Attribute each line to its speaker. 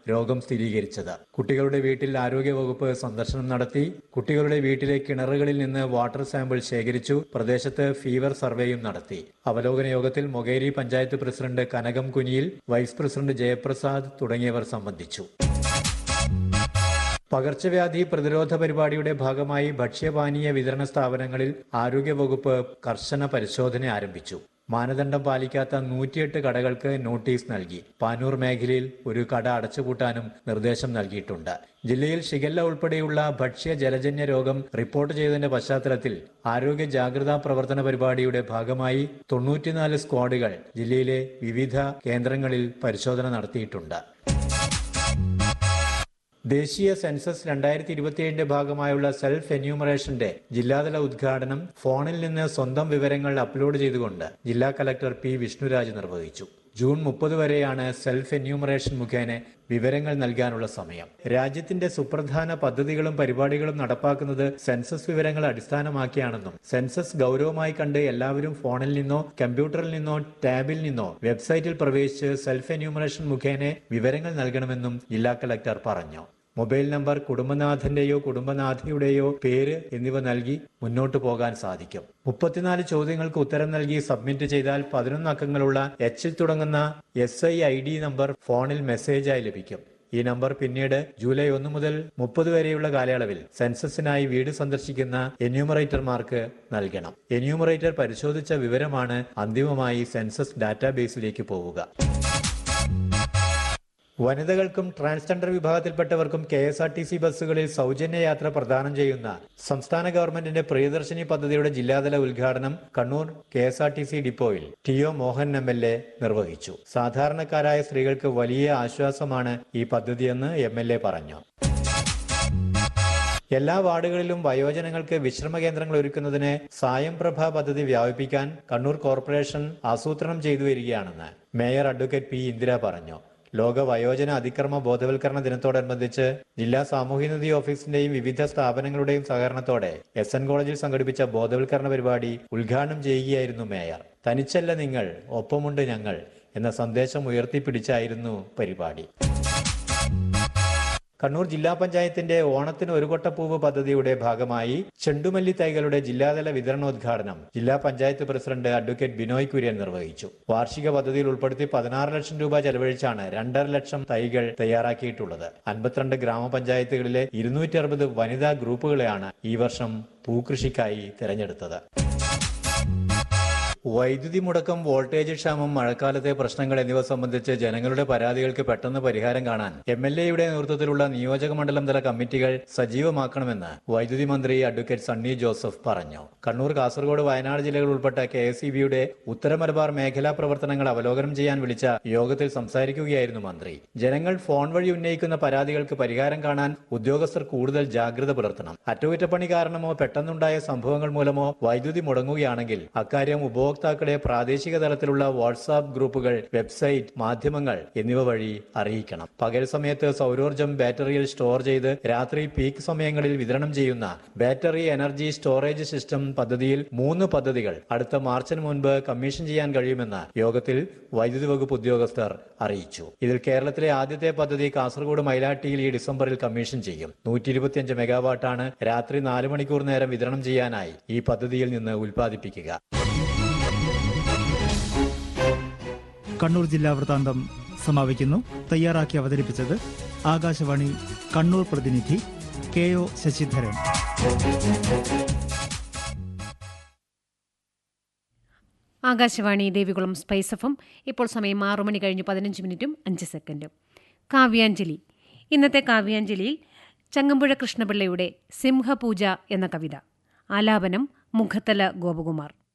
Speaker 1: രോഗം സ്ഥിരീകരിച്ചത് കുട്ടികളുടെ വീട്ടിൽ ആരോഗ്യവകുപ്പ് സന്ദർശനം നടത്തി കുട്ടികളുടെ വീട്ടിലെ കിണറുകളിൽ നിന്ന് വാട്ടർ സാമ്പിൾ ശേഖരിച്ചു പ്രദേശത്ത് ഫീവർ സർവേയും നടത്തി അവലോകന യോഗത്തിൽ Mokeri panchayat president Kanakam Kuniyil vice president Jayaprasad തുടങ്ങിയവർ സംബന്ധിച്ചു പകർച്ചവ്യാധി പ്രതിരോധ പരിപാടിയുടെ ഭാഗമായി ഭക്ഷ്യപാനീയ വിതരണ സ്ഥാപനങ്ങളിൽ ആരോഗ്യവകുപ്പ് കർശന പരിശോധന ആരംഭിച്ചു മാനദണ്ഡം പാലിക്കാത്ത നൂറ്റിയെട്ട് കടകൾക്ക് നോട്ടീസ് നൽകി പാനൂർ മേഖലയിൽ ഒരു കട അടച്ചുപൂട്ടാനും നിർദ്ദേശം നൽകിയിട്ടുണ്ട് ജില്ലയിൽ ഷിഗല്ല ഉൾപ്പെടെയുള്ള ഭക്ഷ്യ ജലജന്യ രോഗം റിപ്പോർട്ട് ചെയ്തതിന്റെ പശ്ചാത്തലത്തിൽ ആരോഗ്യ ജാഗ്രതാ പ്രവർത്തന പരിപാടിയുടെ ഭാഗമായി തൊണ്ണൂറ്റിനാല് സ്ക്വാഡുകൾ ജില്ലയിലെ വിവിധ കേന്ദ്രങ്ങളിൽ പരിശോധന നടത്തിയിട്ടുണ്ട് ദേശീയ സെൻസസ് രണ്ടായിരത്തി ഇരുപത്തിയേഴിന്റെ ഭാഗമായുള്ള സെൽഫ് എന്യൂമറേഷന്റെ ജില്ലാതല ഉദ്ഘാടനം ഫോണിൽ നിന്ന് സ്വന്തം വിവരങ്ങൾ അപ്ലോഡ് ചെയ്തുകൊണ്ട് ജില്ലാ കലക്ടർ പി വിഷ്ണുരാജ് നിർവഹിച്ചു ജൂൺ മുപ്പത് വരെയാണ് സെൽഫ് എന്യൂമറേഷൻ മുഖേന വിവരങ്ങൾ നൽകാനുള്ള സമയം രാജ്യത്തിന്റെ സുപ്രധാന പദ്ധതികളും പരിപാടികളും നടപ്പാക്കുന്നത് സെൻസസ് വിവരങ്ങൾ അടിസ്ഥാനമാക്കിയാണെന്നും സെൻസസ് ഗൗരവമായി കണ്ട് എല്ലാവരും ഫോണിൽ നിന്നോ കമ്പ്യൂട്ടറിൽ നിന്നോ ടാബിൽ നിന്നോ വെബ്സൈറ്റിൽ പ്രവേശിച്ച് സെൽഫ് എന്യൂമറേഷൻ മുഖേന വിവരങ്ങൾ നൽകണമെന്നും ജില്ലാ കലക്ടർ പറഞ്ഞു മൊബൈൽ നമ്പർ കുടുംബനാഥന്റെയോ കുടുംബനാഥയുടെയോ പേര് എന്നിവ നൽകി മുന്നോട്ടു പോകാൻ സാധിക്കും മുപ്പത്തിനാല് ചോദ്യങ്ങൾക്ക് ഉത്തരം നൽകി സബ്മിറ്റ് ചെയ്താൽ പതിനൊന്ന് അക്കങ്ങളുള്ള എച്ചിൽ തുടങ്ങുന്ന S I I D number ഫോണിൽ മെസ്സേജായി ലഭിക്കും ഈ നമ്പർ പിന്നീട് ജൂലൈ ഒന്ന് മുതൽ മുപ്പത് വരെയുള്ള കാലയളവിൽ സെൻസസിനായി വീട് സന്ദർശിക്കുന്ന എന്യൂമറേറ്റർമാർക്ക് നൽകണം എന്യൂമറേറ്റർ പരിശോധിച്ച വിവരമാണ് അന്തിമമായി സെൻസസ് ഡാറ്റാബേസിലേക്ക് പോവുക വനിതകൾക്കും ട്രാൻസ്ജെൻഡർ വിഭാഗത്തിൽപ്പെട്ടവർക്കും K S R T C ബസ്സുകളിൽ സൗജന്യ യാത്ര പ്രദാനം ചെയ്യുന്ന സംസ്ഥാന ഗവൺമെന്റിന്റെ പ്രിയദർശിനി പദ്ധതിയുടെ ജില്ലാതല ഉദ്ഘാടനം Kannur K S R T C ഡിപ്പോയിൽ T O Mohan M L A നിർവഹിച്ചു സാധാരണക്കാരായ സ്ത്രീകൾക്ക് വലിയ ആശ്വാസമാണ് ഈ പദ്ധതിയെന്ന് എം എൽ എ പറഞ്ഞു എല്ലാ വാർഡുകളിലും വയോജനങ്ങൾക്ക് വിശ്രമ കേന്ദ്രങ്ങൾ ഒരുക്കുന്നതിന് സായം പ്രഭ പദ്ധതി വ്യാപിപ്പിക്കാൻ കണ്ണൂർ കോർപ്പറേഷൻ ആസൂത്രണം ചെയ്തു വരികയാണെന്ന് മേയർ അഡ്വക്കേറ്റ് പി ഇന്ദിര പറഞ്ഞു ലോക വയോജന അതിക്രമ ബോധവൽക്കരണ ദിനത്തോടനുബന്ധിച്ച് ജില്ലാ സാമൂഹ്യനിധി ഓഫീസിന്റെയും വിവിധ സ്ഥാപനങ്ങളുടെയും സഹകരണത്തോടെ എസ് എൻ കോളേജിൽ സംഘടിപ്പിച്ച ബോധവൽക്കരണ പരിപാടി ഉദ്ഘാടനം ചെയ്യുകയായിരുന്നു മേയർ തനിച്ചല്ല നിങ്ങൾ ഒപ്പമുണ്ട് ഞങ്ങൾ എന്ന സന്ദേശം ഉയർത്തിപ്പിടിച്ചായിരുന്നു പരിപാടി കണ്ണൂർ ജില്ലാ പഞ്ചായത്തിന്റെ ഓണത്തിന് ഒരു കൊട്ടപ്പൂവ് പദ്ധതിയുടെ ഭാഗമായി ചെണ്ടുമല്ലി തൈകളുടെ ജില്ലാതല വിതരണോദ്ഘാടനം ജില്ലാ പഞ്ചായത്ത് പ്രസിഡന്റ് അഡ്വക്കേറ്റ് ബിനോയ് കുര്യൻ നിർവഹിച്ചു വാർഷിക പദ്ധതിയിൽ ഉൾപ്പെടുത്തി പതിനാറ് ലക്ഷം രൂപ ചെലവഴിച്ചാണ് രണ്ടര ലക്ഷം തൈകൾ തയ്യാറാക്കിയിട്ടുള്ളത് അൻപത്തിരണ്ട് ഗ്രാമപഞ്ചായത്തുകളിലെ ഇരുന്നൂറ്റി അറുപത് വനിതാ ഗ്രൂപ്പുകളെയാണ് ഈ വർഷം പൂക്കൃഷിക്കായി തിരഞ്ഞെടുത്തത് വൈദ്യുതി മുടക്കം വോൾട്ടേജ് ക്ഷാമം മഴക്കാലത്തെ പ്രശ്നങ്ങൾ എന്നിവ സംബന്ധിച്ച് ജനങ്ങളുടെ പരാതികൾക്ക് പെട്ടെന്ന് പരിഹാരം കാണാൻ എം എൽ എയുടെ നേതൃത്വത്തിലുള്ള നിയോജക മണ്ഡലം തല കമ്മിറ്റികൾ സജീവമാക്കണമെന്ന് വൈദ്യുതി മന്ത്രി അഡ്വക്കേറ്റ് സണ്ണി ജോസഫ് പറഞ്ഞു കണ്ണൂർ കാസർഗോഡ് വയനാട് ജില്ലകൾ ഉൾപ്പെട്ട കെ എസ് ഇ ബിയുടെ ഉത്തര മലബാർ മേഖലാ പ്രവർത്തനങ്ങൾ അവലോകനം ചെയ്യാൻ വിളിച്ച യോഗത്തിൽ സംസാരിക്കുകയായിരുന്നു മന്ത്രി ജനങ്ങൾ ഫോൺ വഴി ഉന്നയിക്കുന്ന പരാതികൾക്ക് പരിഹാരം കാണാൻ ഉദ്യോഗസ്ഥർ കൂടുതൽ ജാഗ്രത പുലർത്തണം അറ്റകുറ്റപ്പണി കാരണമോ പെട്ടെന്നുണ്ടായ സംഭവങ്ങൾ മൂലമോ വൈദ്യുതി മുടങ്ങുകയാണെങ്കിൽ അക്കാര്യം ഉപഭോക്താക്കളെ പ്രാദേശിക തലത്തിലുള്ള വാട്സാപ്പ് ഗ്രൂപ്പുകൾ വെബ്സൈറ്റ് മാധ്യമങ്ങൾ എന്നിവ വഴി അറിയിക്കണം പകൽ സമയത്ത് സൗരോർജ്ജം ബാറ്ററിയിൽ സ്റ്റോർ ചെയ്ത് രാത്രി പീക്ക് സമയങ്ങളിൽ വിതരണം ചെയ്യുന്ന ബാറ്ററി എനർജി സ്റ്റോറേജ് സിസ്റ്റം പദ്ധതിയിൽ മൂന്ന് പദ്ധതികൾ അടുത്ത മാർച്ചിന് മുൻപ് കമ്മീഷൻ ചെയ്യാൻ കഴിയുമെന്ന് യോഗത്തിൽ വൈദ്യുതി വകുപ്പ് ഉദ്യോഗസ്ഥർ അറിയിച്ചു ഇതിൽ കേരളത്തിലെ ആദ്യത്തെ പദ്ധതി കാസർഗോഡ് മൈലാട്ടിയിൽ ഈ ഡിസംബറിൽ കമ്മീഷൻ ചെയ്യും നൂറ്റി ഇരുപത്തിയഞ്ച് മെഗാവാട്ടാണ് രാത്രി നാല് മണിക്കൂർ നേരം വിതരണം ചെയ്യാനായി ഈ പദ്ധതിയിൽ നിന്ന് ഉൽപ്പാദിപ്പിക്കുക
Speaker 2: കണ്ണൂർ ജില്ലാ വൃത്താന്തം സമാപിക്കുന്നു തയ്യാറാക്കി അവതരിപ്പിച്ചത് ആകാശവാണി കണ്ണൂർ പ്രതിനിധി K O Sasidharan
Speaker 3: Akashvani Devikulam spice എഫും ഇപ്പോൾ സമയം ആറു മണി കഴിഞ്ഞ് പതിനഞ്ച് മിനിറ്റും അഞ്ച് സെക്കൻഡും കാവ്യാഞ്ജലി ഇന്നത്തെ കാവ്യാഞ്ജലിയിൽ ചങ്ങമ്പുഴ കൃഷ്ണപിള്ളയുടെ സിംഹപൂജ എന്ന കവിത ആലാപനം മുഖത്തല ഗോപകുമാർ